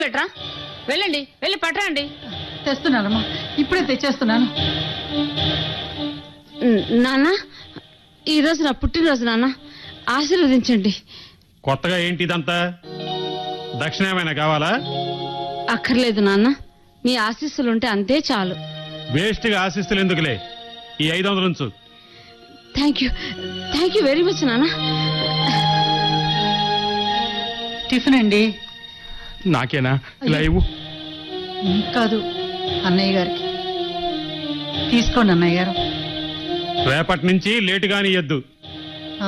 పెట్టరా వెళ్ళండి వెళ్ళి పట్టరండి తెస్తున్నానమ్మా ఇప్పుడే తెచ్చేస్తున్నాను ఉమ్, నాన్న ఈ రోజు నా పుట్టినరోజు నాన్న ఆశీర్వదించండి కొత్తగా ఏంటి ఇదంతా దక్షిణ ఏమైనా కావాలా అక్కర్లేదు నాన్న మీ ఆశీస్సులుంటే అంతే చాలు వేస్ట్గా ఆశిస్తులు ఎందుకులే ఈ ఐదు వందల ఉంచు thank you thank you very much నాన్న టిఫిన్ అండి నాకేనా ఇలా ఇవ్వు ఉమ్, కాదు అన్నయ్య గారికి తీసుకోండి అన్నయ్య గారు రేపటి నుంచి లేటుగాని ఇయ్యద్దు ఆ,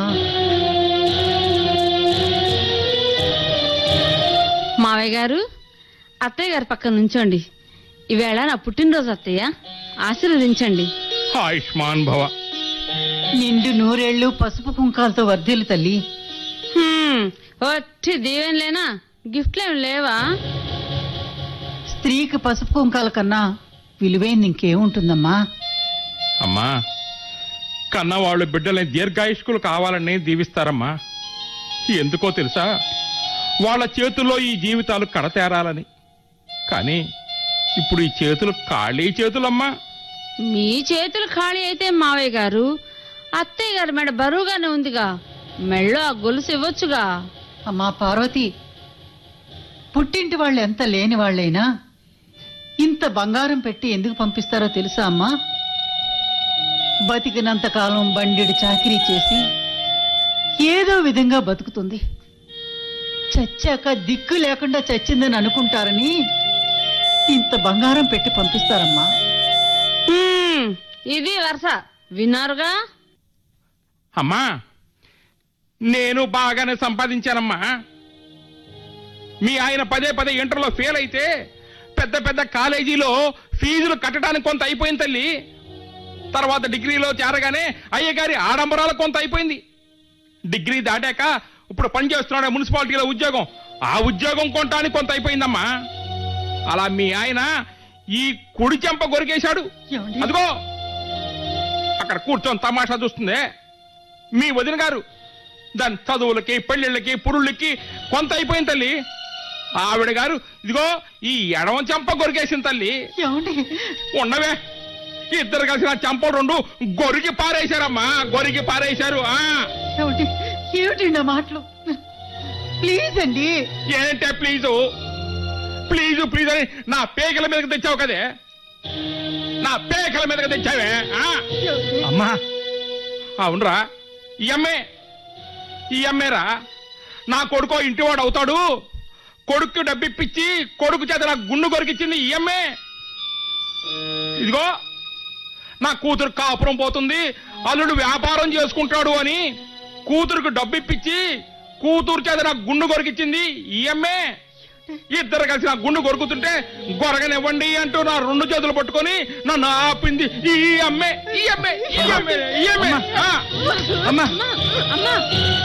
మావయ్య గారు అత్తయ్య గారి పక్కన నుంచోండి ఈవేళ నా పుట్టినరోజు అత్తయ్య ఆశీర్వదించండి ఆయుష్మాన్ భవ నిండు నూరేళ్లు పసుపు కుంకాలతో వర్ధిల్లు తల్లి హ్మ్, ఒట్టి దీవెనలేనా గిఫ్ట్లేం లేవా స్త్రీకి పసుపు కుంకాల కన్నా విలువైంది ఇంకేముంటుందమ్మా అమ్మా కన్న వాళ్ళు బిడ్డలని దీర్ఘాయుష్కులు కావాలని దీవిస్తారమ్మా ఎందుకో తెలుసా వాళ్ళ చేతుల్లో ఈ జీవితాలు కడతేరాలని కానీ ఇప్పుడు ఈ చేతులు ఖాళీ చేతులమ్మా మీ చేతులు ఖాళీ అయితే మావయ్య గారు అత్తయ్య గారి మెడ బరువుగానే ఉందిగా మెళ్ళో ఆ గొలుసు ఇవ్వొచ్చుగా అమ్మా పార్వతి పుట్టింటి వాళ్ళు ఎంత లేని వాళ్ళైనా ఇంత బంగారం పెట్టి ఎందుకు పంపిస్తారో తెలుసా అమ్మా బతికినంత కాలం బండిడి చాకిరీ చేసి ఏదో విధంగా బతుకుతుంది చచ్చాక దిక్కు లేకుండా చచ్చిందని అనుకుంటారని ఇంత బంగారం పెట్టి పంపిస్తారమ్మా హ్మ్, ఇది వరుస విన్నారుగా అమ్మా నేను బాగానే సంపాదించానమ్మా మీ ఆయన పదే పదే ఇంటర్లో ఫెయిల్ అయితే పెద్ద పెద్ద కాలేజీలో ఫీజులు కట్టడానికి కొంత అయిపోయింది తల్లి తర్వాత డిగ్రీలో చేరగానే అయ్యగారి ఆడంబరాలు కొంత అయిపోయింది డిగ్రీ దాటాక ఇప్పుడు పనిచేస్తున్నాడు మున్సిపాలిటీలో ఉద్యోగం ఆ ఉద్యోగం కొనటానికి కొంత అయిపోయిందమ్మా అలా మీ ఆయన ఈ కుడి చెంప గొరికేశాడు ఏమండి? అదిగో అక్కడ కూర్చొని తమాషా చూస్తుంది మీ వదిన గారు దాని చదువులకి పెళ్లిళ్ళకి పురుళ్ళకి కొంత అయిపోయింది తల్లి ఆవిడ గారు ఇదిగో ఈ ఎడమ చెంప గొరికేసింది తల్లి ఏమండి ఉండవే ఇద్దరు కలిసి నా చెంప రెండు గొరికి పారేశారమ్మా గొరికి పారేశారు ఆ ఏమిటి ఏమిటి నా మాటలు ప్లీజ్ అండి ఏంటే ప్లీజు ప్లీజు ప్లీజ్ అని నా పేకల మీదకి తెచ్చావు కదే నా పేకల మీదకి తెచ్చావే ఆ అమ్మా అవునరా ఈ అమ్మే ఈ అమ్మేరా నా కొడుకో ఇంటివాడు అవుతాడు కొడుకు డబ్బిప్పించి కొడుకు చేత నా గుండు కొరికిచ్చింది ఈ అమ్మే ఇదిగో నా కూతురు కాపురం పోతుంది అల్లుడు వ్యాపారం చేసుకుంటాడు అని కూతురుకు డబ్బిప్పించి కూతురు చేత నా గుండు కొరికిచ్చింది ఈ అమ్మే ఇద్దరు కలిసి నా గుండు కొరుకుతుంటే గొరగనివ్వండి అంటూ నా రెండు చేతులు పట్టుకొని నన్ను ఆపింది ఈ అమ్మే ఈ అమ్మే ఈ అమ్మే ఈ అమ్మే ఆ. అమ్మా అమ్మా అమ్మా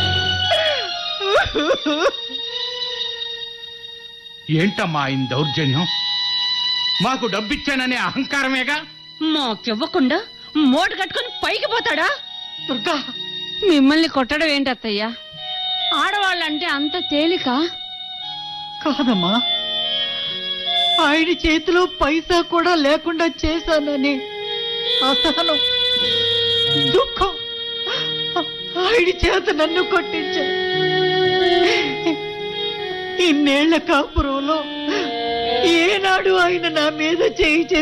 ఏంటమ్మా ఆయన దౌర్జన్యం మాకు డబ్బిచ్చాననే అహంకారమేగా మాకివ్వకుండా మోటు కట్టుకుని పైకి పోతాడా దుర్గా మిమ్మల్ని కొట్టడం ఏంటి అత్తయ్య ఆడవాళ్ళంటే అంత తేలిక కాదమ్మా ఆయన చేతిలో పైసా కూడా లేకుండా చేశానని అసహనం దుఃఖం ఆయన చేత నన్ను కొట్టించాడు ఇన్నేళ్ల కాపురంలో ఏనాడు ఆయన నా మీద చేయి